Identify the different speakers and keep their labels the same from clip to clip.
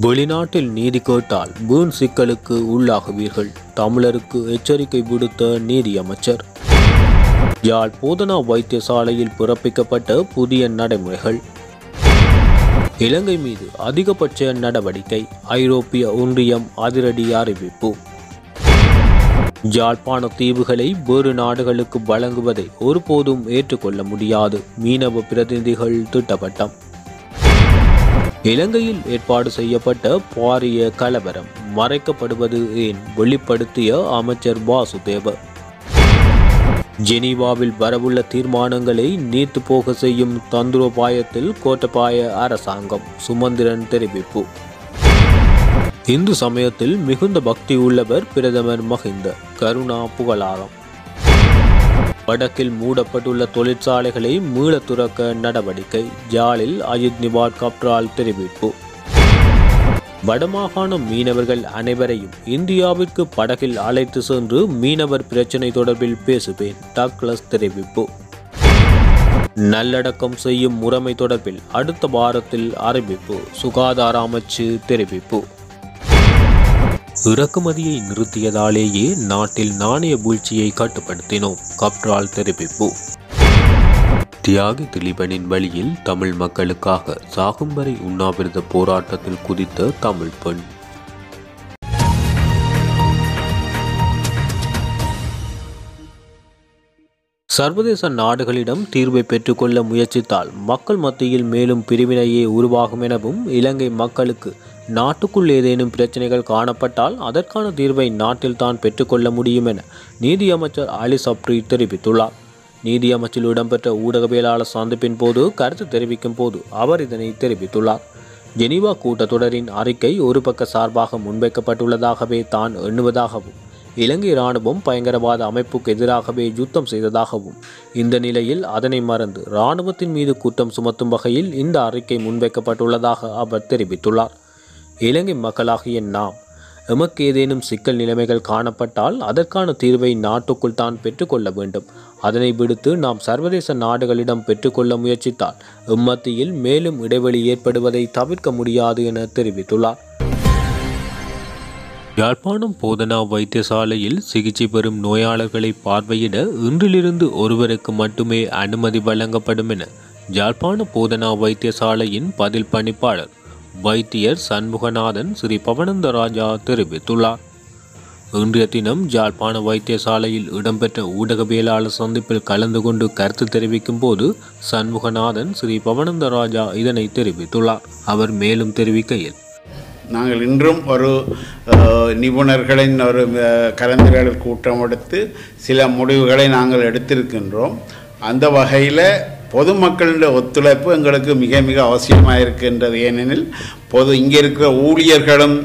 Speaker 1: வெளிநாட்டில் நீதி கேட்டால் வீண் சிக்கலுக்கு உள்ளாகுவீர்கள் தமிழருக்கு எச்சரிக்கை விடுத்த நீதி அமைச்சர் யாழ் போதனா வைத்தியசாலையில் பிறப்பிக்கப்பட்ட புதிய நடைமுறைகள் இலங்கை மீது அதிகபட்ச நடவடிக்கை ஐரோப்பிய ஒன்றியம் அதிரடி அறிவிப்பு யாழ்ப்பாண தீவுகளை வேறு நாடுகளுக்கு வழங்குவதை ஒருபோதும் ஏற்றுக்கொள்ள முடியாது மீனவ பிரதிநிதிகள் திட்டவட்டம் இலங்கையில் ஏற்பாடு செய்யப்பட்ட பாரிய கலவரம் மறைக்கப்படுவது ஏன் வெளிப்படுத்திய அமைச்சர் வாசுதேவ ஜெனீவாவில் வரவுள்ள தீர்மானங்களை நீர்த்து போக செய்யும் தந்திரோபாயத்தில் கோட்டபாய அரசாங்கம் சுமந்திரன் தெரிவிப்பு இந்து சமயத்தில் மிகுந்த பக்தி உள்ளவர் பிரதமர் மஹிந்த கருணா புகழாரம் வடக்கில் மூடப்பட்டுள்ள தொழிற்சாலைகளை மீள துறக்க நடவடிக்கை ஜாலில் அஜித் நிவாட் கப்ரால் தெரிவிப்பு வடமாகாண மீனவர்கள் அனைவரையும் இந்தியாவிற்கு படகில் அழைத்து சென்று மீனவர் பிரச்சினை தொடர்பில் பேசுவேன் டக்ளஸ் தெரிவிப்பு நல்லடக்கம் செய்யும் முறைமை தொடர்பில் அடுத்த வாரத்தில் அறிவிப்பு சுகாதார அமைச்சு தெரிவிப்பு இறக்குமதியை நிறுத்தியதாலேயே நாட்டில் நாணய வீழ்ச்சியை கட்டுப்படுத்தினோம் கப்ரால் தெரிவிப்பு தியாகி திலீபனின் வழியில் தமிழ் மக்களுக்காக சாகும் வரை உண்ணாவிரத போராட்டத்தில் குதித்த தமிழ் பெண் சர்வதேச நாடுகளிடம் தீர்வை பெற்றுக்கொள்ள முயற்சித்தால் மக்கள் மத்தியில் மேலும் பிரிவினையே உருவாகும் எனவும் இலங்கை மக்களுக்கு நாட்டுக்குள் ஏதேனும் பிரச்சனைகள் காணப்பட்டால் அதற்கான தீர்வை நாட்டில் தான் பெற்றுக்கொள்ள முடியும் என நீதியமைச்சர் அலி சப்ரி தெரிவித்துள்ளார் நீதியமைச்சில் இடம்பெற்ற ஊடகவியலாளர் சந்திப்பின் போது கருத்து தெரிவிக்கும் போது அவர் இதனை தெரிவித்துள்ளார் ஜெனீவா கூட்டத்தொடரின் அறிக்கை ஒரு பக்க சார்பாக முன்வைக்கப்பட்டுள்ளதாகவே தான் எண்ணுவதாகவும் இலங்கை இராணுவம் பயங்கரவாத அமைப்புக்கு எதிராகவே யுத்தம் செய்ததாகவும் இந்த நிலையில் அதனை மறந்து இராணுவத்தின் மீது குற்றம் சுமத்தும் வகையில் இந்த அறிக்கை முன்வைக்கப்பட்டுள்ளதாக அவர் தெரிவித்துள்ளார் இலங்கை மக்களாகிய நாம் எமக்கு ஏதேனும் சிக்கல் நிலைமைகள் காணப்பட்டால் அதற்கான தீர்வை நாட்டுக்குள் தான் பெற்றுக்கொள்ள வேண்டும் அதனை விடுத்து நாம் சர்வதேச நாடுகளிடம் பெற்றுக்கொள்ள முயற்சித்தால் இம்மத்தியில் மேலும் இடைவெளி ஏற்படுவதை தவிர்க்க முடியாது என தெரிவித்துள்ளார் யாழ்ப்பாணம் போதனா வைத்தியசாலையில் சிகிச்சை பெறும் நோயாளர்களை பார்வையிட இன்றிலிருந்து ஒருவருக்கு மட்டுமே அனுமதி வழங்கப்படும் என யாழ்ப்பாண போதனா வைத்தியசாலையின் பதில் பணிப்பாளர் வைத்தியர் சண்முகநாதன் ஸ்ரீ பவனந்த ராஜா தெரிவித்துள்ளார் இன்றைய தினம் ஜாழ்ப்பாண வைத்தியசாலையில் இடம்பெற்ற ஊடகவியலாளர் சந்திப்பில் கலந்து கொண்டு கருத்து தெரிவிக்கும் போது சண்முகநாதன் ஸ்ரீ பவனந்த ராஜா இதனை தெரிவித்துள்ளார் அவர் மேலும் தெரிவிக்கையில்
Speaker 2: நாங்கள் இன்றும் ஒரு அஹ், நிபுணர்களின் ஒரு அஹ், கலந்துரையாடல் கூட்டம் எடுத்து சில முடிவுகளை நாங்கள் எடுத்திருக்கின்றோம் அந்த வகையில் பொதுமக்களின் ஒத்துழைப்பு எங்களுக்கு மிக மிக அவசியமாக இருக்கின்றது ஏனெனில் பொது இங்கே இருக்கிற ஊழியர்களும்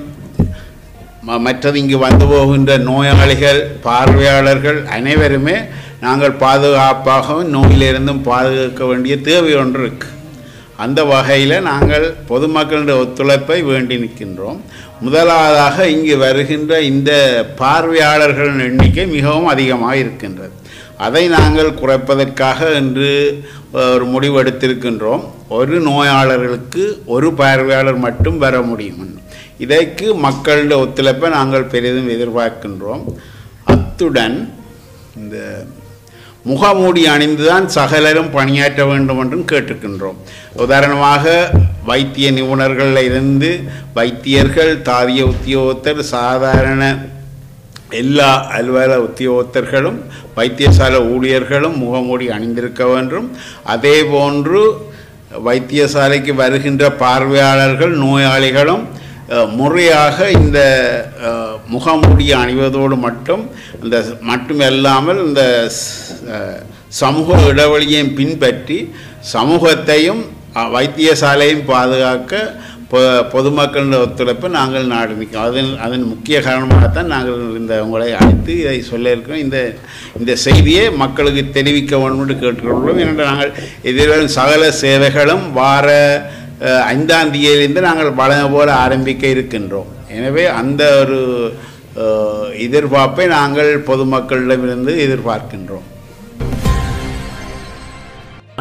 Speaker 2: ம- மற்றது இங்கு வந்து போகின்ற நோயாளிகள் பார்வையாளர்கள் அனைவருமே நாங்கள் பாதுகாப்பாகவும் நோயிலிருந்தும் பாதுகாக்க வேண்டிய தேவை ஒன்று இருக்கு அந்த வகையில் நாங்கள் பொதுமக்களுடைய ஒத்துழைப்பை வேண்டி நிற்கின்றோம் முதலாவதாக இங்கு வருகின்ற இந்த பார்வையாளர்களின் எண்ணிக்கை மிகவும் அதிகமாக இருக்கின்றது அதை நாங்கள் குறைப்பதற்காக இன்று ஒரு முடிவு எடுத்திருக்கின்றோம் ஒரு நோயாளர்களுக்கு ஒரு பார்வையாளர் மட்டும் வர முடியும் இதற்கு மக்களுடைய ஒத்துழைப்பை நாங்கள் பெரிதும் எதிர்பார்க்கின்றோம் அத்துடன் இந்த முகமூடி அணிந்துதான் சகலரும் பணியாற்ற வேண்டும் என்றும் கேட்டுக்கின்றோம் உதாரணமாக வைத்திய நிபுணர்களில் இருந்து வைத்தியர்கள் தாதிய உத்தியோகத்தர் சாதாரண எல்லா அலுவலக உத்தியோகத்தர்களும் வைத்தியசாலை ஊழியர்களும் முகமூடி அணிந்திருக்க வேண்டும் அதே போன்று வைத்தியசாலைக்கு வருகின்ற பார்வையாளர்கள் நோயாளிகளும் அஹ், முறையாக இந்த அஹ், முகமூடி அணிவதோடு மட்டும் இந்த மட்டுமல்லாமல் இந்த ஸ்- அஹ், சமூக இடைவெளியையும் பின்பற்றி சமூகத்தையும் அஹ், வைத்தியசாலையும் பாதுகாக்க பொ பொதுமக்களின் ஒத்துழைப்பை நாங்கள் நாடு நிற்கிறோம் அதன் அதன் முக்கிய காரணமாகத்தான் நாங்கள் இந்த உங்களை அழைத்து இதை சொல்ல இருக்கோம் இந்த இந்த செய்தியை மக்களுக்கு தெரிவிக்க வேண்டும் என்று கேட்டுக்கொள்கிறோம் ஏனென்றால் நாங்கள் எதிர்வரும் சகல சேவைகளும் வார அஹ், ஐந்தாம் தேதியிலிருந்து நாங்கள் வழங்க போல ஆரம்பிக்க இருக்கின்றோம் எனவே அந்த ஒரு அஹ், எதிர்பார்ப்பை நாங்கள் பொதுமக்களிடமிருந்து எதிர்பார்க்கின்றோம்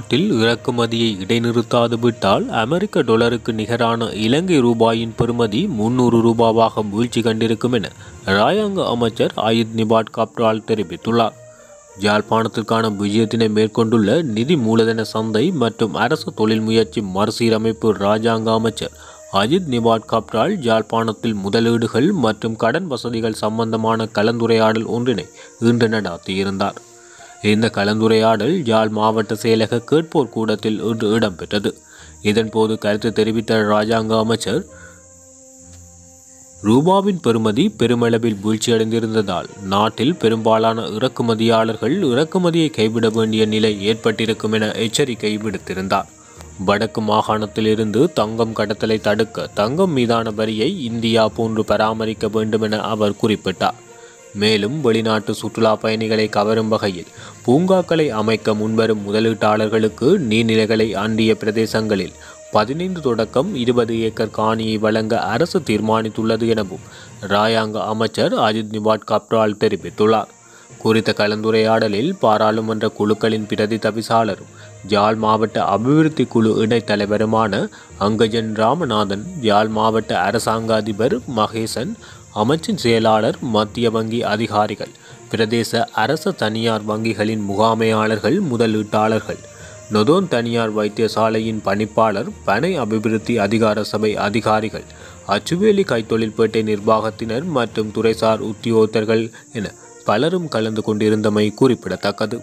Speaker 1: நாட்டில் இறக்குமதியை இடைநிறுத்தாது விட்டால் அமெரிக்க டாலருக்கு நிகரான இலங்கை ரூபாயின் பெறுமதி முன்னூறு ரூபாவாக வீழ்ச்சி கண்டிருக்கும் என ராயாங்க அமைச்சர் ஆயித் நிபாட் காப்ரால் தெரிவித்துள்ளார் யாழ்ப்பாணத்திற்கான விஜயத்தினை மேற்கொண்டுள்ள நிதி மூலதன சந்தை மற்றும் அரசு தொழில் முயற்சி மறுசீரமைப்பு ராஜாங்க அமைச்சர் அஜித் நிபாட் காப்ரால் யாழ்ப்பாணத்தில் முதலீடுகள் மற்றும் கடன் வசதிகள் சம்பந்தமான கலந்துரையாடல் ஒன்றினை இன்று நடாத்தியிருந்தார் இந்த கலந்துரையாடல் யாழ் மாவட்ட செயலக கேட்போர் கூடத்தில் இன்று இடம்பெற்றது இதன்போது கருத்து தெரிவித்த ராஜாங்க அமைச்சர் ரூபாவின் பெறுமதி பெருமளவில் வீழ்ச்சியடைந்திருந்ததால் நாட்டில் பெரும்பாலான இறக்குமதியாளர்கள் இறக்குமதியை கைவிட வேண்டிய நிலை ஏற்பட்டிருக்கும் என எச்சரிக்கை விடுத்திருந்தார் வடக்கு மாகாணத்திலிருந்து தங்கம் கடத்தலை தடுக்க தங்கம் மீதான வரியை இந்தியா போன்று பராமரிக்க வேண்டும் என அவர் குறிப்பிட்டார் மேலும் வெளிநாட்டு சுற்றுலா பயணிகளை கவரும் வகையில் பூங்காக்களை அமைக்க முன்வரும் முதலீட்டாளர்களுக்கு நீர்நிலைகளை அண்டிய பிரதேசங்களில் பதினைந்து தொடக்கம் இருபது ஏக்கர் காணியை வழங்க அரசு தீர்மானித்துள்ளது எனவும் ராயாங்க அமைச்சர் அஜித் நிவாட் கப்ரால் தெரிவித்துள்ளார் குறித்த கலந்துரையாடலில் பாராளுமன்ற குழுக்களின் பிரதி தவிசாளரும் யாழ் மாவட்ட அபிவிருத்தி குழு இணைத் தலைவருமான அங்கஜன் ராமநாதன் யாழ் மாவட்ட அரசாங்க அதிபர் மகேசன் அமைச்சின் செயலாளர் மத்திய வங்கி அதிகாரிகள் பிரதேச அரச தனியார் வங்கிகளின் முகாமையாளர்கள் முதலீட்டாளர்கள் நொதோன் தனியார் வைத்தியசாலையின் பணிப்பாளர் பனை அபிவிருத்தி அதிகார சபை அதிகாரிகள் அச்சுவேலி கைத்தொழில்பேட்டை நிர்வாகத்தினர் மற்றும் துறைசார் உத்தியோகத்தர்கள் என பலரும் கலந்து கொண்டிருந்தமை குறிப்பிடத்தக்கது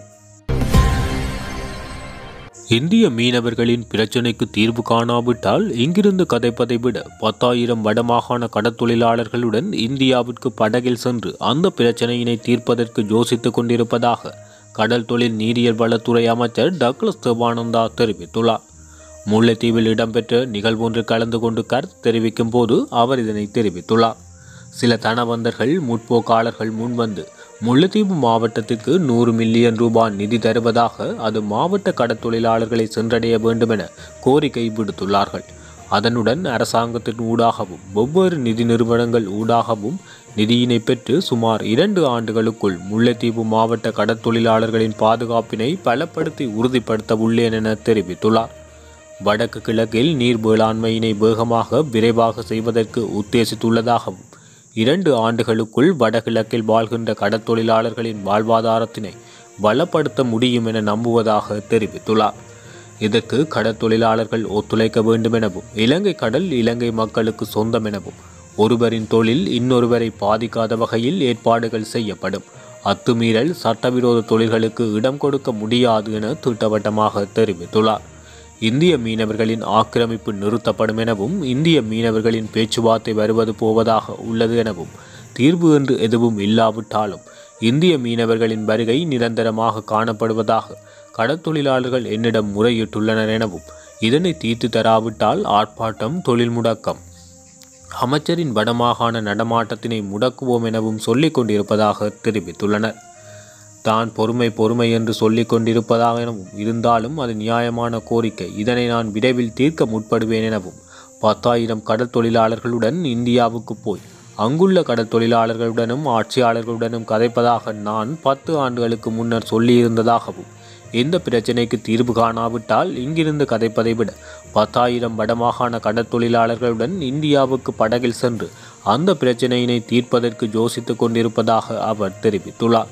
Speaker 1: இந்திய மீனவர்களின் பிரச்சினைக்கு தீர்வு காணாவிட்டால் இங்கிருந்து கதைப்பதை விட பத்தாயிரம் வடமாகாண கடற்தொழிலாளர்களுடன் இந்தியாவிற்கு படகில் சென்று அந்த பிரச்சனையினை தீர்ப்பதற்கு யோசித்துக் கொண்டிருப்பதாக கடல் தொழில் நீரியல் வளத்துறை அமைச்சர் டக்ளஸ் தேவானந்தா தெரிவித்துள்ளார் முல்லைத்தீவில் இடம்பெற்ற நிகழ்வொன்றில் கலந்து கொண்டு கருத்து தெரிவிக்கும் போது அவர் இதனை தெரிவித்துள்ளார் சில தனவந்தர்கள் முற்போக்காளர்கள் முன்வந்து முல்லைத்தீவு மாவட்டத்திற்கு நூறு மில்லியன் ரூபாய் நிதி தருவதாக அது மாவட்ட கடற்தொழிலாளர்களை சென்றடைய வேண்டும் என கோரிக்கை விடுத்துள்ளார்கள் அதனுடன் அரசாங்கத்தின் ஊடாகவும் வெவ்வேறு நிதி நிறுவனங்கள் ஊடாகவும் நிதியினை பெற்று சுமார் இரண்டு ஆண்டுகளுக்குள் முல்லைத்தீவு மாவட்ட கடற்தொழிலாளர்களின் பாதுகாப்பினை பலப்படுத்தி உறுதிப்படுத்த உள்ளேன் என தெரிவித்துள்ளார் வடக்கு கிழக்கில் நீர் வேளாண்மையினை வேகமாக விரைவாக செய்வதற்கு உத்தேசித்துள்ளதாகவும் இரண்டு ஆண்டுகளுக்குள் வடகிழக்கில் வாழ்கின்ற கடற்தொழிலாளர்களின் வாழ்வாதாரத்தினை வளப்படுத்த முடியும் என நம்புவதாக தெரிவித்துள்ளார் இதற்கு கடற்தொழிலாளர்கள் ஒத்துழைக்க வேண்டும் எனவும் இலங்கை கடல் இலங்கை மக்களுக்கு சொந்தம் எனவும் ஒருவரின் தொழில் இன்னொருவரை பாதிக்காத வகையில் ஏற்பாடுகள் செய்யப்படும் அத்துமீறல் சட்டவிரோத தொழில்களுக்கு இடம் கொடுக்க முடியாது என திட்டவட்டமாக தெரிவித்துள்ளார் இந்திய மீனவர்களின் ஆக்கிரமிப்பு நிறுத்தப்படும் எனவும் இந்திய மீனவர்களின் பேச்சுவார்த்தை வருவது போவதாக உள்ளது எனவும் தீர்வு என்று எதுவும் இல்லாவிட்டாலும் இந்திய மீனவர்களின் வருகை நிரந்தரமாக காணப்படுவதாக கடற்தொழிலாளர்கள் என்னிடம் முறையிட்டுள்ளனர் எனவும் இதனை தீர்த்து தராவிட்டால் ஆர்ப்பாட்டம் தொழில் முடக்கம் அமைச்சரின் வடமாகாண நடமாட்டத்தினை முடக்குவோம் எனவும் சொல்லிக் கொண்டிருப்பதாக தெரிவித்துள்ளனர் தான் பொறுமை பொறுமை என்று சொல்லிக் கொண்டிருப்பதாக எனவும் இருந்தாலும் அது நியாயமான கோரிக்கை இதனை நான் விரைவில் தீர்க்க முற்படுவேன் எனவும் பத்தாயிரம் கடல் தொழிலாளர்களுடன் இந்தியாவுக்கு போய் அங்குள்ள கடல் தொழிலாளர்களுடனும் ஆட்சியாளர்களுடனும் கதைப்பதாக நான் பத்து ஆண்டுகளுக்கு முன்னர் சொல்லியிருந்ததாகவும் இந்த பிரச்சினைக்கு தீர்வு காணாவிட்டால் இங்கிருந்து கதைப்பதை விட பத்தாயிரம் வடமாகாண கடற்தொழிலாளர்களுடன் இந்தியாவுக்கு படகில் சென்று அந்த பிரச்சினையினை தீர்ப்பதற்கு யோசித்துக் கொண்டிருப்பதாக அவர் தெரிவித்துள்ளார்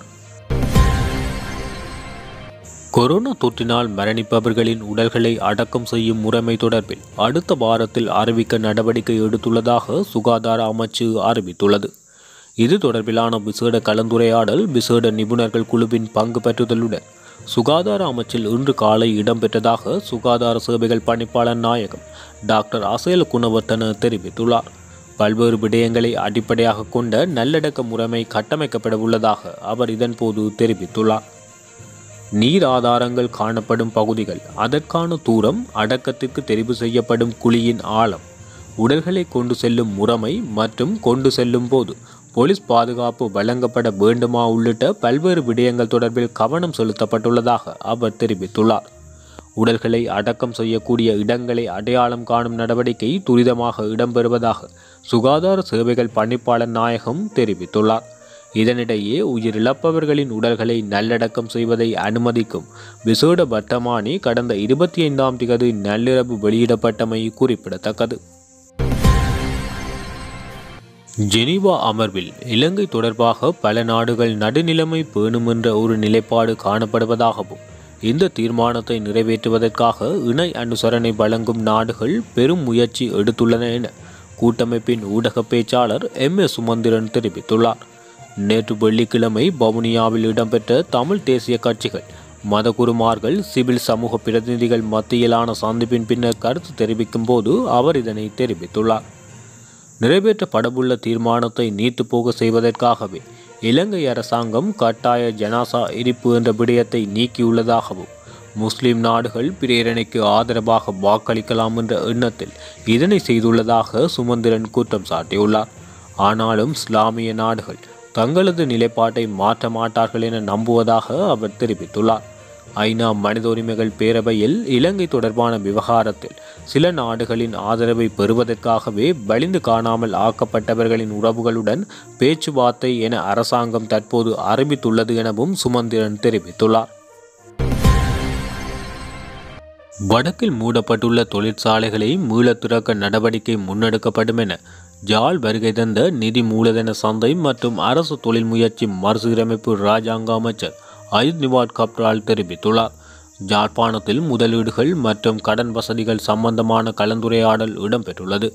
Speaker 1: கொரோனா தொற்றினால் மரணிப்பவர்களின் உடல்களை அடக்கம் செய்யும் முறைமை தொடர்பில் அடுத்த வாரத்தில் அறிவிக்க நடவடிக்கை எடுத்துள்ளதாக சுகாதார அமைச்சு அறிவித்துள்ளது இது தொடர்பிலான விசேட கலந்துரையாடல் விசேட நிபுணர்கள் குழுவின் பங்கு பெற்றுதலுடன் சுகாதார அமைச்சில் இன்று காலை இடம்பெற்றதாக சுகாதார சேவைகள் பணிப்பாளர் நாயகம் டாக்டர் அசேல குணவர்த்தன தெரிவித்துள்ளார் பல்வேறு விடயங்களை அடிப்படையாக கொண்ட நல்லடக்க முறைமை கட்டமைக்கப்பட உள்ளதாக அவர் இதன்போது தெரிவித்துள்ளார் நீர் ஆதாரங்கள் காணப்படும் பகுதிகள் அதற்கான தூரம் அடக்கத்திற்கு தெரிவு செய்யப்படும் குழியின் ஆழம் உடல்களை கொண்டு செல்லும் முறைமை மற்றும் கொண்டு செல்லும் போது போலீஸ் பாதுகாப்பு வழங்கப்பட வேண்டுமா உள்ளிட்ட பல்வேறு விடயங்கள் தொடர்பில் கவனம் செலுத்தப்பட்டுள்ளதாக அவர் தெரிவித்துள்ளார் உடல்களை அடக்கம் செய்யக்கூடிய இடங்களை அடையாளம் காணும் நடவடிக்கை துரிதமாக இடம்பெறுவதாக சுகாதார சேவைகள் பணிப்பாளர் நாயகம் தெரிவித்துள்ளார் இதனிடையே உயிரிழப்பவர்களின் உடல்களை நல்லடக்கம் செய்வதை அனுமதிக்கும் விசேட வர்த்தமானி கடந்த இருபத்தி ஐந்தாம் திகதி நள்ளிரவு வெளியிடப்பட்டமை குறிப்பிடத்தக்கது ஜெனீவா அமர்வில் இலங்கை தொடர்பாக பல நாடுகள் நடுநிலைமை பேணும் என்ற ஒரு நிலைப்பாடு காணப்படுவதாகவும் இந்த தீர்மானத்தை நிறைவேற்றுவதற்காக இணை அனுசரணை வழங்கும் நாடுகள் பெரும் முயற்சி எடுத்துள்ளன என கூட்டமைப்பின் ஊடக பேச்சாளர் எம் எஸ் சுமந்திரன் தெரிவித்துள்ளார் நேற்று வெள்ளிக்கிழமை வவுனியாவில் இடம்பெற்ற தமிழ் தேசிய கட்சிகள் மதகுருமார்கள் சிவில் சமூக பிரதிநிதிகள் மத்தியிலான சந்திப்பின் பின்னர் கருத்து தெரிவிக்கும் போது அவர் இதனை தெரிவித்துள்ளார் நிறைவேற்றப்படவுள்ள தீர்மானத்தை நீத்து போக செய்வதற்காகவே இலங்கை அரசாங்கம் கட்டாய ஜனாசா எரிப்பு என்ற விடயத்தை நீக்கியுள்ளதாகவும் முஸ்லிம் நாடுகள் பிரேரணைக்கு ஆதரவாக வாக்களிக்கலாம் என்ற எண்ணத்தில் இதனை செய்துள்ளதாக சுமந்திரன் குற்றம் சாட்டியுள்ளார் ஆனாலும் இஸ்லாமிய நாடுகள் தங்களது நிலைப்பாட்டை மாற்ற மாட்டார்கள் என நம்புவதாக அவர் தெரிவித்துள்ளார் ஐநா மனித உரிமைகள் பேரவையில் இலங்கை தொடர்பான விவகாரத்தில் சில நாடுகளின் ஆதரவை பெறுவதற்காகவே வலிந்து காணாமல் ஆக்கப்பட்டவர்களின் உறவுகளுடன் பேச்சுவார்த்தை என அரசாங்கம் தற்போது அறிவித்துள்ளது எனவும் சுமந்திரன் தெரிவித்துள்ளார் வடக்கில் மூடப்பட்டுள்ள தொழிற்சாலைகளை மீளத் திறக்க நடவடிக்கை முன்னெடுக்கப்படும் என ஜாழ் வருகை தந்த நிதி மூலதன சந்தை மற்றும் அரசு தொழில் முயற்சி மறுசீரமைப்பு ராஜாங்க அமைச்சர் அயுத் நிவாட் கப்ரால் தெரிவித்துள்ளார் ஜாழ்ப்பாணத்தில் முதலீடுகள் மற்றும் கடன் வசதிகள் சம்பந்தமான கலந்துரையாடல் இடம்பெற்றுள்ளது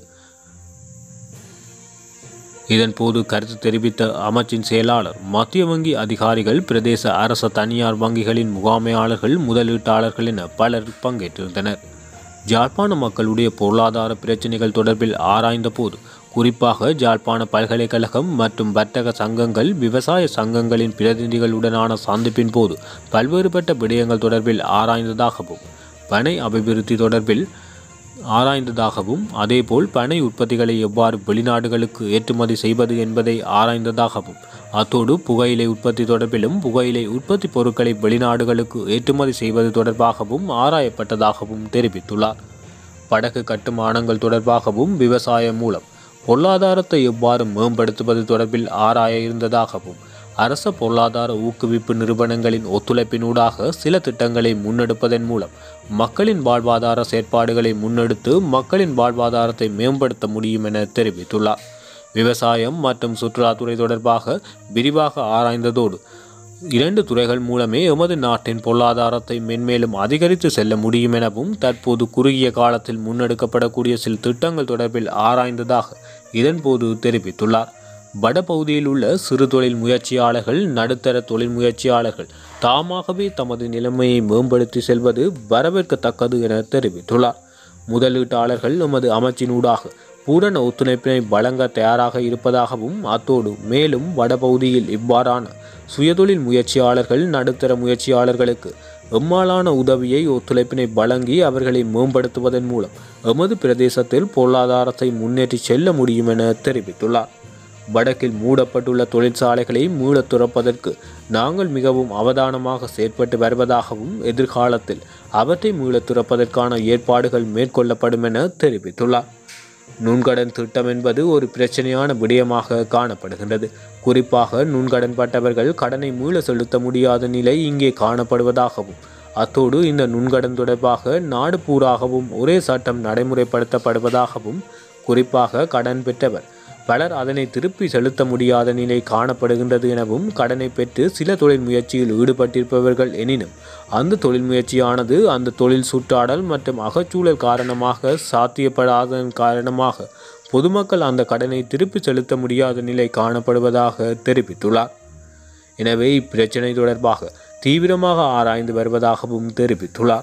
Speaker 1: இதன்போது கருத்து தெரிவித்த அமைச்சின் செயலாளர் மத்திய வங்கி அதிகாரிகள் பிரதேச அரச தனியார் வங்கிகளின் முகாமையாளர்கள் முதலீட்டாளர்கள் என பலர் பங்கேற்றிருந்தனர் ஜாழ்ப்பாண மக்களுடைய பொருளாதார பிரச்சினைகள் தொடர்பில் ஆராய்ந்த போது குறிப்பாக ஜாழ்ப்பாண பல்கலைக்கழகம் மற்றும் வர்த்தக சங்கங்கள் விவசாய சங்கங்களின் பிரதிநிதிகளுடனான சந்திப்பின் போது பல்வேறுபட்ட விடயங்கள் தொடர்பில் ஆராய்ந்ததாகவும் பனை அபிவிருத்தி தொடர்பில் ஆராய்ந்ததாகவும் அதேபோல் பனை உற்பத்திகளை எவ்வாறு வெளிநாடுகளுக்கு ஏற்றுமதி செய்வது என்பதை ஆராய்ந்ததாகவும் அத்தோடு புகையிலை உற்பத்தி தொடர்பிலும் புகையிலை உற்பத்தி பொருட்களை வெளிநாடுகளுக்கு ஏற்றுமதி செய்வது தொடர்பாகவும் ஆராயப்பட்டதாகவும் தெரிவித்துள்ளார் படகு கட்டுமானங்கள் தொடர்பாகவும் விவசாயம் மூலம் பொருளாதாரத்தை எவ்வாறு மேம்படுத்துவது தொடர்பில் ஆராய இருந்ததாகவும் அரச பொருளாதார ஊக்குவிப்பு நிறுவனங்களின் ஒத்துழைப்பினூடாக சில திட்டங்களை முன்னெடுப்பதன் மூலம் மக்களின் வாழ்வாதார செயற்பாடுகளை முன்னெடுத்து மக்களின் வாழ்வாதாரத்தை மேம்படுத்த முடியும் என தெரிவித்துள்ளார் விவசாயம் மற்றும் சுற்றுலாத்துறை தொடர்பாக விரிவாக ஆராய்ந்ததோடு இரண்டு துறைகள் மூலமே எமது நாட்டின் பொருளாதாரத்தை மென்மேலும் அதிகரித்து செல்ல முடியும் எனவும் தற்போது குறுகிய காலத்தில் முன்னெடுக்கப்படக்கூடிய சில திட்டங்கள் தொடர்பில் ஆராய்ந்ததாக இதன்போது தெரிவித்துள்ளார் வடபகுதியில் உள்ள சிறு தொழில் முயற்சியாளர்கள் நடுத்தர தொழில் முயற்சியாளர்கள் தாமாகவே தமது நிலைமையை மேம்படுத்தி செல்வது வரவேற்கத்தக்கது என தெரிவித்துள்ளார் முதலீட்டாளர்கள் எமது அமைச்சினூடாக பூரண ஒத்துழைப்பினை வழங்க தயாராக இருப்பதாகவும் அத்தோடு மேலும் வடபகுதியில் இவ்வாறான சுயதொழில் முயற்சியாளர்கள் நடுத்தர முயற்சியாளர்களுக்கு எம்மாலான உதவியை ஒத்துழைப்பினை வழங்கி அவர்களை மேம்படுத்துவதன் மூலம் எமது பிரதேசத்தில் பொருளாதாரத்தை முன்னேற்றி செல்ல முடியும் என தெரிவித்துள்ளார் வடக்கில் மூடப்பட்டுள்ள தொழிற்சாலைகளை மீளத் துறப்பதற்கு நாங்கள் மிகவும் அவதானமாக செயற்பட்டு வருவதாகவும் எதிர்காலத்தில் அவற்றை மீளத் துறப்பதற்கான ஏற்பாடுகள் மேற்கொள்ளப்படும் என தெரிவித்துள்ளார் நுண்கடன் திட்டம் என்பது ஒரு பிரச்சனையான விடயமாக காணப்படுகின்றது குறிப்பாக நுண்கடன் பட்டவர்கள் கடனை மீள செலுத்த முடியாத நிலை இங்கே காணப்படுவதாகவும் அத்தோடு இந்த நுண்கடன் தொடர்பாக நாடு பூராகவும் ஒரே சட்டம் நடைமுறைப்படுத்தப்படுவதாகவும் குறிப்பாக கடன் பெற்றவர் பலர் அதனை திருப்பி செலுத்த முடியாத நிலை காணப்படுகின்றது எனவும் கடனை பெற்று சில தொழில் முயற்சியில் ஈடுபட்டிருப்பவர்கள் எனினும் அந்த தொழில் முயற்சியானது அந்த தொழில் சுற்றாடல் மற்றும் அகச்சூழல் காரணமாக சாத்தியப்படாததன் காரணமாக பொதுமக்கள் அந்த கடனை திருப்பி செலுத்த முடியாத நிலை காணப்படுவதாக தெரிவித்துள்ளார் எனவே இப்பிரச்சினை தொடர்பாக தீவிரமாக ஆராய்ந்து வருவதாகவும் தெரிவித்துள்ளார்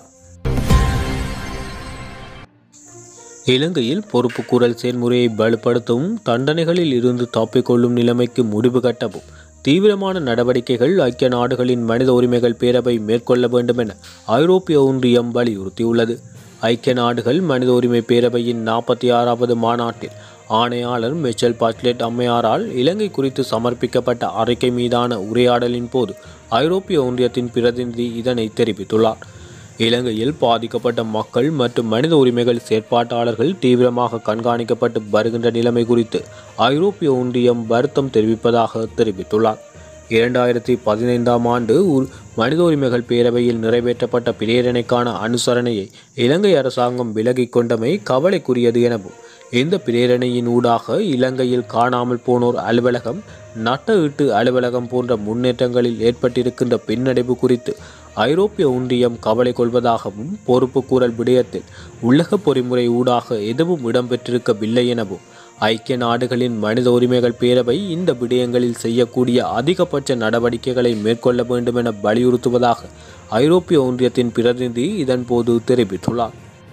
Speaker 1: இலங்கையில் பொறுப்புக்கூறல் செயல்முறையை வலுப்படுத்தவும் தண்டனைகளில் இருந்து தப்பிக்கொள்ளும் நிலைமைக்கு முடிவு கட்டவும் தீவிரமான நடவடிக்கைகள் ஐக்கிய நாடுகளின் மனித உரிமைகள் பேரவை மேற்கொள்ள வேண்டும் என ஐரோப்பிய ஒன்றியம் வலியுறுத்தியுள்ளது ஐக்கிய நாடுகள் மனித உரிமை பேரவையின் நாற்பத்தி ஆறாவது மாநாட்டில் ஆணையாளர் மிச்சல் பாச்லெட் அம்மையாரால் இலங்கை குறித்து சமர்ப்பிக்கப்பட்ட அறிக்கை மீதான உரையாடலின் போது ஐரோப்பிய ஒன்றியத்தின் பிரதிநிதி இதனை தெரிவித்துள்ளார் இலங்கையில் பாதிக்கப்பட்ட மக்கள் மற்றும் மனித உரிமைகள் செயற்பாட்டாளர்கள் தீவிரமாக கண்காணிக்கப்பட்டு வருகின்ற நிலைமை குறித்து ஐரோப்பிய ஒன்றியம் வருத்தம் தெரிவிப்பதாக தெரிவித்துள்ளார் இரண்டாயிரத்தி பதினைந்தாம் ஆண்டு உ- மனித உரிமைகள் பேரவையில் நிறைவேற்றப்பட்ட பிரேரணைக்கான அனுசரணையை இலங்கை அரசாங்கம் விலகிக் கொண்டமை கவலைக்குரியது எனவும் இந்த பிரேரணையின் ஊடாக இலங்கையில் காணாமல் போனோர் அலுவலகம் நட்ட ஈட்டு அலுவலகம் போன்ற முன்னேற்றங்களில் ஏற்பட்டிருக்கின்ற பின்னடைவு குறித்து ஐரோப்பிய ஒன்றியம் கவலை கொள்வதாகவும் பொறுப்பு கூறல் விடயத்தில் உலக பொறிமுறை ஊடாக எதுவும் இடம்பெற்றிருக்கவில்லை எனவும் ஐக்கிய நாடுகளின் மனித உரிமைகள் பேரவை இந்த விடயங்களில் செய்யக்கூடிய அதிகபட்ச நடவடிக்கைகளை மேற்கொள்ள வேண்டும் என வலியுறுத்துவதாக ஐரோப்பிய ஒன்றியத்தின் பிரதிநிதி இதன்போது தெரிவித்துள்ளார்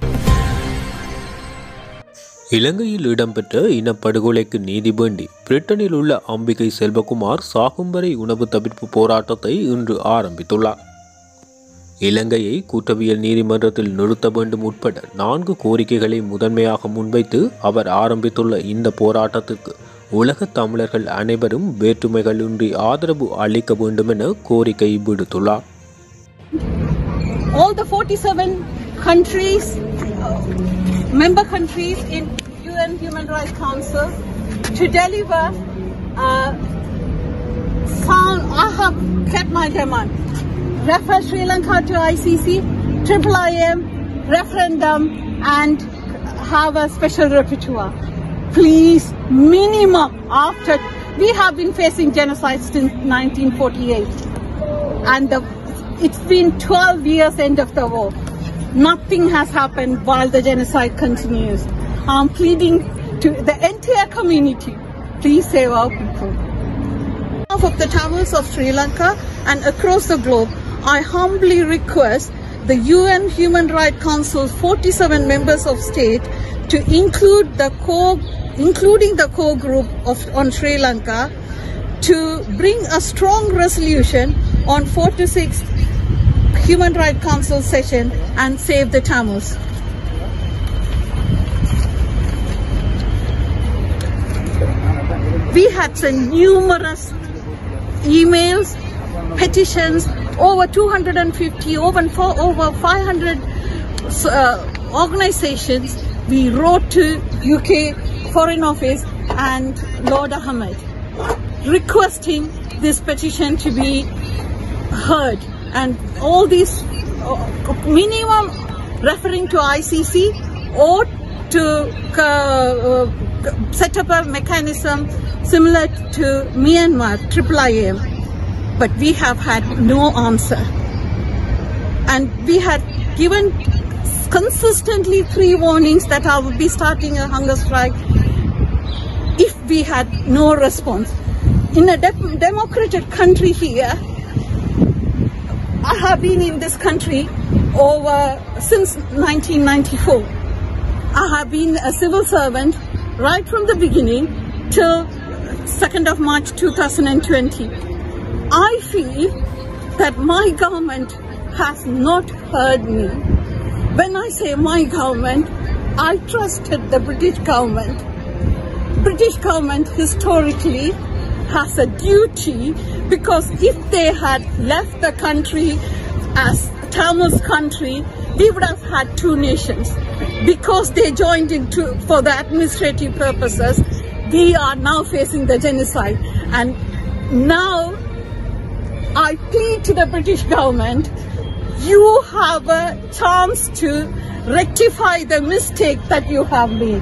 Speaker 1: இலங்கையில் இடம்பெற்ற இனப்படுகொலைக்கு நீதி வேண்டி பிரிட்டனில் உள்ள அம்பிகை செல்வகுமார் சாகும் வரை உணவு தவிர்ப்பு போராட்டத்தை இன்று ஆரம்பித்துள்ளார் இலங்கையை குற்றவியல் நீதிமன்றத்தில் நிறுத்த வேண்டும் உட்பட நான்கு கோரிக்கைகளை முதன்மையாக முன்வைத்து அவர் ஆரம்பித்துள்ள இந்த போராட்டத்திற்கு உலக தமிழர்கள் அனைவரும் வேற்றுமைகளின்றி ஆதரவு அளிக்க வேண்டும் என கோரிக்கை விடுத்துள்ளார்
Speaker 3: all the 47 countries, uh, member countries in UN Human Rights Council to deliver uh, sound, I have kept my demand. Refer Sri Lanka to ICC, Triple IM, referendum and have a special repertoire. Please, minimum after, we have been facing genocide since 1948 and the, it's been 12 years end of the war. Nothing has happened while the genocide continues. I'm pleading to the entire community, please save our people. On behalf of the Tamils of Sri Lanka and across the globe, I humbly request the UN Human Rights Council's 47 members of state to include the core, including the core group of on Sri Lanka, to bring a strong resolution on 46th Human Rights Council session and save the Tamils. We had sent numerous emails, petitions, over 250, over, four, over 500 uh, organizations. We wrote to UK Foreign Office and Lord Ahmed requesting this petition to be heard and all these uh, minimum referring to ICC or to uh, uh, set up a mechanism similar to Myanmar, Triple IM. But we have had no answer. And we had given consistently three warnings that I would be starting a hunger strike if we had no response. In a de- democratic country here, I have been in this country over since 1994. I have been a civil servant right from the beginning till 2nd of March 2020. I feel that my government has not heard me. When I say my government, I trusted the British government. British government historically has a duty because if they had left the country as Tamil's country, we would have had two nations. Because they joined into for the administrative purposes, we are now facing the genocide. And now I plead to the British government, you have a chance to rectify the mistake that you have made.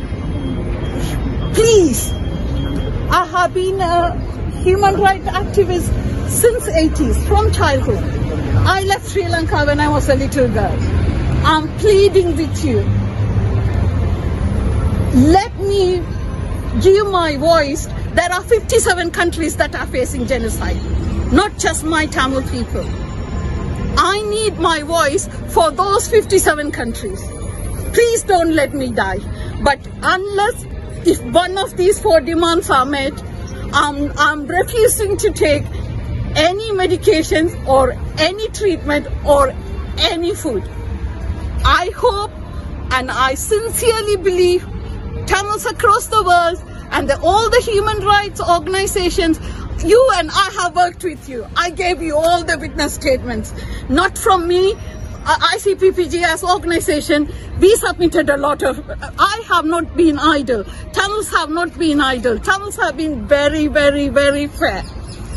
Speaker 3: Please, I have been a human rights activist since 80s, from childhood. I left Sri Lanka when I was a little girl. I'm pleading with you. Let me give my voice. There are 57 countries that are facing genocide, not just my Tamil people. I need my voice for those 57 countries. Please don't let me die. But unless if one of these four demands are met, I'm, I'm refusing to take any medications or any treatment or any food. I hope and I sincerely believe Tamils across the world and the, all the human rights organizations, you and I have worked with you. I gave you all the witness statements, not from me. Uh, ICPPG as organization, we submitted a lot of, I have not been idle. Tamils have not been idle. Tamils have been very, very, very fair.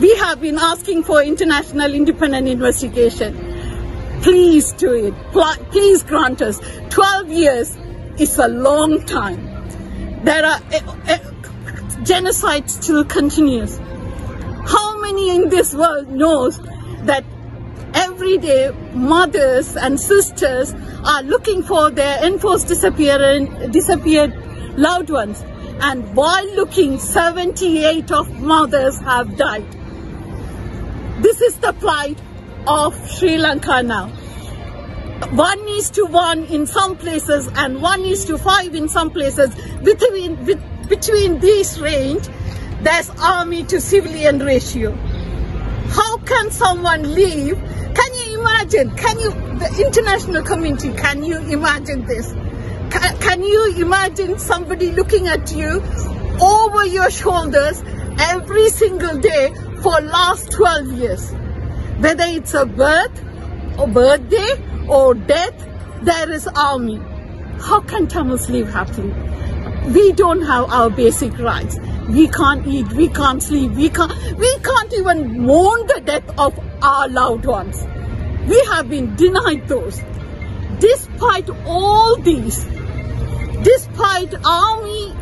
Speaker 3: We have been asking for international independent investigation. Please do it. Pl- Please grant us. 12 years is a long time. There are eh, eh, genocide still continues. How many in this world knows that every day mothers and sisters are looking for their enforced disappearing, disappeared loved ones and while looking 78 of mothers have died this is the plight of sri lanka now one is to one in some places and one is to five in some places between with, between this range there's army to civilian ratio how can someone leave? Can you imagine? Can you, the international community, can you imagine this? Can, can you imagine somebody looking at you over your shoulders every single day for last 12 years? Whether it's a birth or birthday or death, there is army. How can Tamils live happily? we don't have our basic rights. We can't eat, we can't sleep, we can't, we can't even mourn the death of our loved ones. We have been denied those. Despite all these, despite army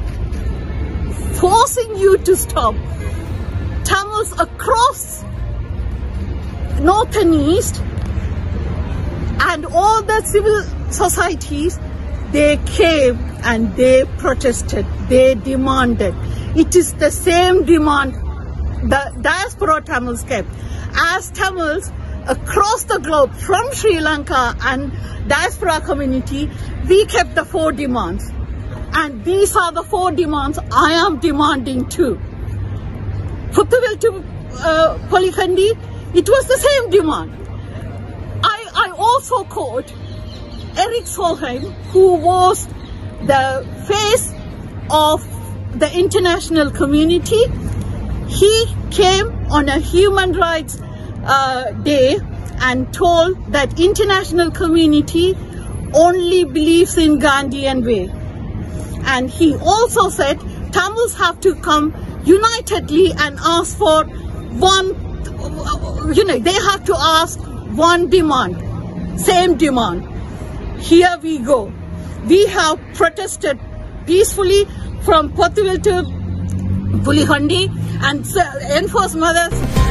Speaker 3: forcing you to stop, Tamils across north and east and all the civil societies they came and they protested, they demanded. It is the same demand the diaspora Tamils kept. As Tamils across the globe from Sri Lanka and diaspora community, we kept the four demands. And these are the four demands I am demanding too. Puthuvel to uh, Polykhandi, it was the same demand. I, I also quote Eric Solheim, who was the face of the international community. He came on a human rights uh, day and told that international community only believes in Gandhian way. And he also said Tamils have to come unitedly and ask for one, you know, they have to ask one demand, same demand here we go. We have protested peacefully from Pothuvel to Pulihandi and enforced mothers.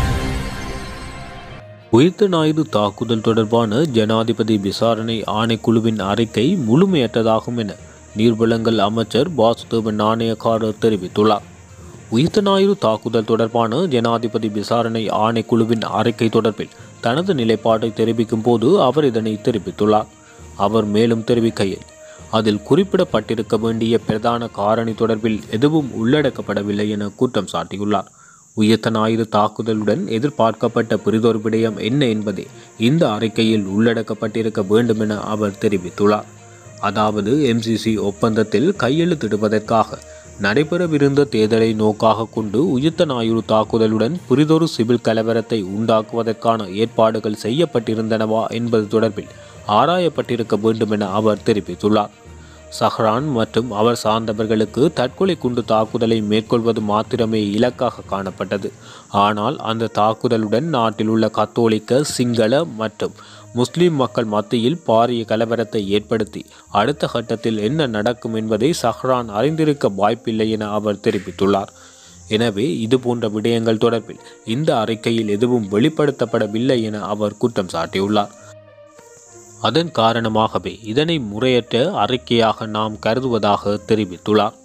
Speaker 1: உயிர்த்த ஞாயிறு தாக்குதல் தொடர்பான ஜனாதிபதி விசாரணை ஆணைக்குழுவின் அறிக்கை முழுமையற்றதாகும் என நீர்வளங்கள் அமைச்சர் வாசுதேவ நாணயக்காரர் தெரிவித்துள்ளார் உயிர்த்த ஞாயிறு தாக்குதல் தொடர்பான ஜனாதிபதி விசாரணை ஆணைக்குழுவின் அறிக்கை தொடர்பில் தனது நிலைப்பாட்டை தெரிவிக்கும் போது அவர் இதனை தெரிவித்துள்ளார் அவர் மேலும் தெரிவிக்கையில் அதில் குறிப்பிடப்பட்டிருக்க வேண்டிய பிரதான காரணி தொடர்பில் எதுவும் உள்ளடக்கப்படவில்லை என குற்றம் சாட்டியுள்ளார் உயர்த்த ஞாயிறு தாக்குதலுடன் எதிர்பார்க்கப்பட்ட பிரிதொரு விடயம் என்ன என்பதே இந்த அறிக்கையில் உள்ளடக்கப்பட்டிருக்க வேண்டும் என அவர் தெரிவித்துள்ளார் அதாவது எம்சிசி ஒப்பந்தத்தில் கையெழுத்திடுவதற்காக நடைபெறவிருந்த தேர்தலை நோக்காக கொண்டு உயிர்த்த ஞாயிறு தாக்குதலுடன் புரிதொரு சிவில் கலவரத்தை உண்டாக்குவதற்கான ஏற்பாடுகள் செய்யப்பட்டிருந்தனவா என்பது தொடர்பில் ஆராயப்பட்டிருக்க வேண்டும் என அவர் தெரிவித்துள்ளார் சஹ்ரான் மற்றும் அவர் சார்ந்தவர்களுக்கு தற்கொலை குண்டு தாக்குதலை மேற்கொள்வது மாத்திரமே இலக்காக காணப்பட்டது ஆனால் அந்த தாக்குதலுடன் நாட்டில் உள்ள கத்தோலிக்க சிங்கள மற்றும் முஸ்லிம் மக்கள் மத்தியில் பாரிய கலவரத்தை ஏற்படுத்தி அடுத்த கட்டத்தில் என்ன நடக்கும் என்பதை சஹ்ரான் அறிந்திருக்க வாய்ப்பில்லை என அவர் தெரிவித்துள்ளார் எனவே இது போன்ற விடயங்கள் தொடர்பில் இந்த அறிக்கையில் எதுவும் வெளிப்படுத்தப்படவில்லை என அவர் குற்றம் சாட்டியுள்ளார் அதன் காரணமாகவே இதனை முறையற்ற அறிக்கையாக நாம் கருதுவதாக தெரிவித்துள்ளார்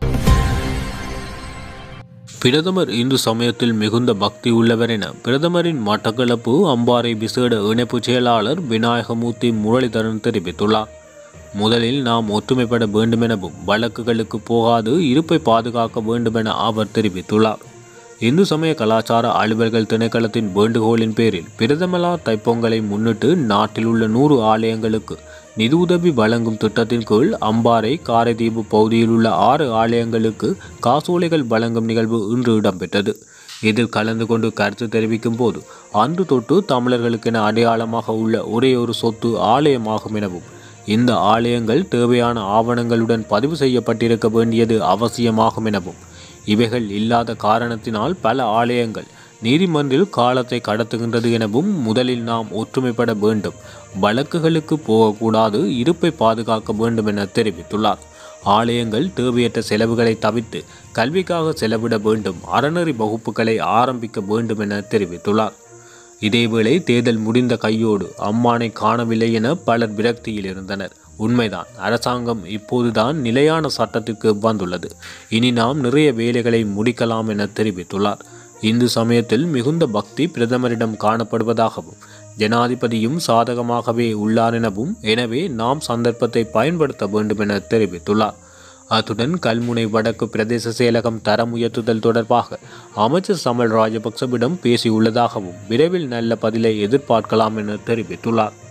Speaker 1: பிரதமர் இந்து சமயத்தில் மிகுந்த பக்தி உள்ளவர் என பிரதமரின் மட்டக்களப்பு அம்பாறை விசேட இணைப்பு செயலாளர் விநாயகமூர்த்தி முரளிதரன் தெரிவித்துள்ளார் முதலில் நாம் ஒற்றுமைப்பட வேண்டுமெனவும் வழக்குகளுக்கு போகாது இருப்பை பாதுகாக்க வேண்டுமென அவர் தெரிவித்துள்ளார் இந்து சமய கலாச்சார அலுவல்கள் திணைக்களத்தின் வேண்டுகோளின் பேரில் பிரதமலார் தைப்பொங்கலை முன்னிட்டு நாட்டில் உள்ள நூறு ஆலயங்களுக்கு நிதியுதவி வழங்கும் திட்டத்தின் கீழ் அம்பாறை காரைதீவு பகுதியில் உள்ள ஆறு ஆலயங்களுக்கு காசோலைகள் வழங்கும் நிகழ்வு இன்று இடம்பெற்றது இதில் கலந்து கொண்டு கருத்து தெரிவிக்கும் போது அன்று தொட்டு தமிழர்களுக்கென அடையாளமாக உள்ள ஒரே ஒரு சொத்து ஆலயமாகும் எனவும் இந்த ஆலயங்கள் தேவையான ஆவணங்களுடன் பதிவு செய்யப்பட்டிருக்க வேண்டியது அவசியமாகும் எனவும் இவைகள் இல்லாத காரணத்தினால் பல ஆலயங்கள் நீதிமன்றில் காலத்தை கடத்துகின்றது எனவும் முதலில் நாம் ஒற்றுமைப்பட வேண்டும் வழக்குகளுக்கு போகக்கூடாது இருப்பை பாதுகாக்க வேண்டும் என தெரிவித்துள்ளார் ஆலயங்கள் தேவையற்ற செலவுகளை தவிர்த்து கல்விக்காக செலவிட வேண்டும் அறநெறி வகுப்புகளை ஆரம்பிக்க வேண்டும் என தெரிவித்துள்ளார் இதேவேளை தேர்தல் முடிந்த கையோடு அம்மானை காணவில்லை என பலர் விரக்தியில் இருந்தனர் உண்மைதான் அரசாங்கம் இப்போதுதான் நிலையான சட்டத்திற்கு வந்துள்ளது இனி நாம் நிறைய வேலைகளை முடிக்கலாம் என தெரிவித்துள்ளார் இந்து சமயத்தில் மிகுந்த பக்தி பிரதமரிடம் காணப்படுவதாகவும் ஜனாதிபதியும் சாதகமாகவே உள்ளார் எனவும் எனவே நாம் சந்தர்ப்பத்தை பயன்படுத்த வேண்டும் என தெரிவித்துள்ளார் அத்துடன் கல்முனை வடக்கு பிரதேச செயலகம் தரம் உயர்த்துதல் தொடர்பாக அமைச்சர் சமல் ராஜபக்சவிடம் பேசியுள்ளதாகவும் விரைவில் நல்ல பதிலை எதிர்பார்க்கலாம் என தெரிவித்துள்ளார்